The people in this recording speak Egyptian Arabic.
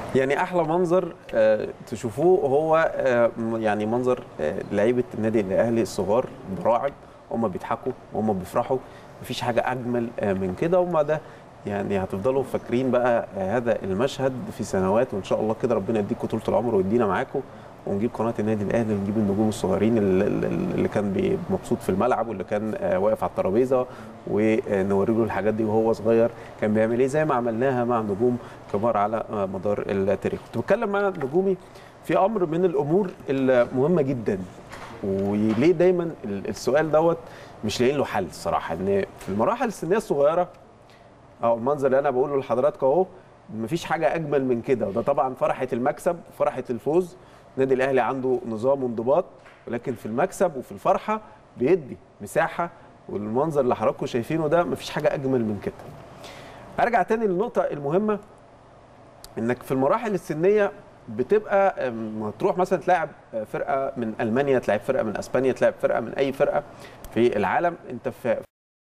يعني احلى منظر آه، تشوفوه هو آه، م- يعني منظر آه، لعيبه النادي الاهلي الصغار براعم هم بيضحكوا وهم بيفرحوا مفيش حاجه اجمل آه، من كده هم ده يعني هتفضلوا فاكرين بقى آه، هذا المشهد في سنوات وان شاء الله كده ربنا يديكم طول العمر ويدينا معاكم ونجيب قناه النادي الاهلي ونجيب النجوم الصغيرين اللي, اللي كان بي- مبسوط في الملعب واللي كان آه، واقف على الترابيزه ونوري له الحاجات دي وهو صغير كان بيعمل ايه زي ما عملناها مع نجوم كبار على آه، مدار التاريخ كنت بتكلم مع نجومي في امر من الامور المهمه جدا وليه دايما ال- السؤال دوت مش لاقيين له حل الصراحه ان في المراحل السنيه الصغيره او المنظر اللي انا بقوله لحضراتكم اهو مفيش حاجه اجمل من كده وده طبعا فرحه المكسب فرحه الفوز النادي الاهلي عنده نظام وانضباط ولكن في المكسب وفي الفرحه بيدي مساحه والمنظر اللي حضراتكم شايفينه ده مفيش حاجه اجمل من كده ارجع تاني للنقطه المهمه انك في المراحل السنيه بتبقى أم، تروح مثلا تلاعب فرقه من المانيا تلاعب فرقه من اسبانيا تلاعب فرقه من اي فرقه في العالم انت في